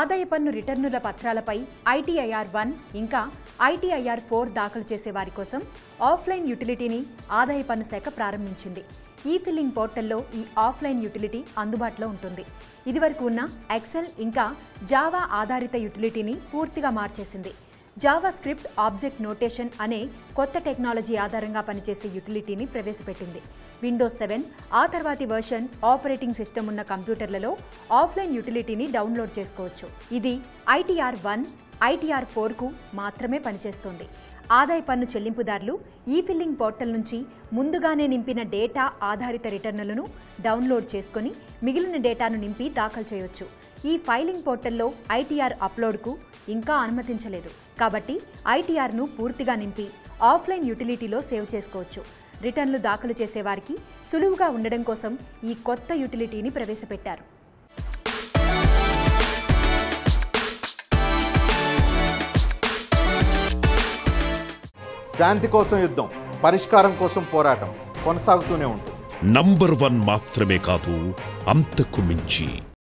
ఆదాయ పన్ను రిటర్నుల పత్రాలపై ఐటీఐఆర్ వన్ ఇంకా ఐటీఐఆర్ ఫోర్ దాఖలు చేసే వారి కోసం ఆఫ్లైన్ యూటిలిటీని ఆదాయ పన్ను శాఖ ప్రారంభించింది ఈ ఫిల్లింగ్ పోర్టల్లో ఈ ఆఫ్లైన్ యూటిలిటీ అందుబాటులో ఉంటుంది ఇదివరకు ఉన్న ఎక్సెల్ ఇంకా జావా ఆధారిత యూటిలిటీని పూర్తిగా మార్చేసింది జావా స్క్రిప్ట్ ఆబ్జెక్ట్ నోటేషన్ అనే కొత్త టెక్నాలజీ ఆధారంగా పనిచేసే యూటిలిటీని ప్రవేశపెట్టింది విండోస్ సెవెన్ ఆ తర్వాతి వర్షన్ ఆపరేటింగ్ సిస్టమ్ ఉన్న కంప్యూటర్లలో ఆఫ్లైన్ యూటిలిటీని డౌన్లోడ్ చేసుకోవచ్చు ఇది ఐటీఆర్ వన్ ఐటీఆర్ ఫోర్కు మాత్రమే పనిచేస్తోంది ఆదాయ పన్ను చెల్లింపుదారులు ఈ ఫిల్లింగ్ పోర్టల్ నుంచి ముందుగానే నింపిన డేటా ఆధారిత రిటర్నులను డౌన్లోడ్ చేసుకొని మిగిలిన డేటాను నింపి దాఖలు చేయొచ్చు ఈ ఫైలింగ్ పోర్టల్లో ఐటీఆర్ అప్లోడ్కు ఇంకా అనుమతించలేదు కాబట్టి ఐటీఆర్ను పూర్తిగా నింపి ఆఫ్లైన్ యూటిలిటీలో సేవ్ చేసుకోవచ్చు రిటర్న్లు దాఖలు చేసేవారికి సులువుగా ఉండడం కోసం ఈ కొత్త యూటిలిటీని ప్రవేశపెట్టారు శాంతి కోసం యుద్ధం పరిష్కారం కోసం పోరాటం కొనసాగుతూనే ఉంటుంది నంబర్ వన్ మాత్రమే కాదు అంతకు మించి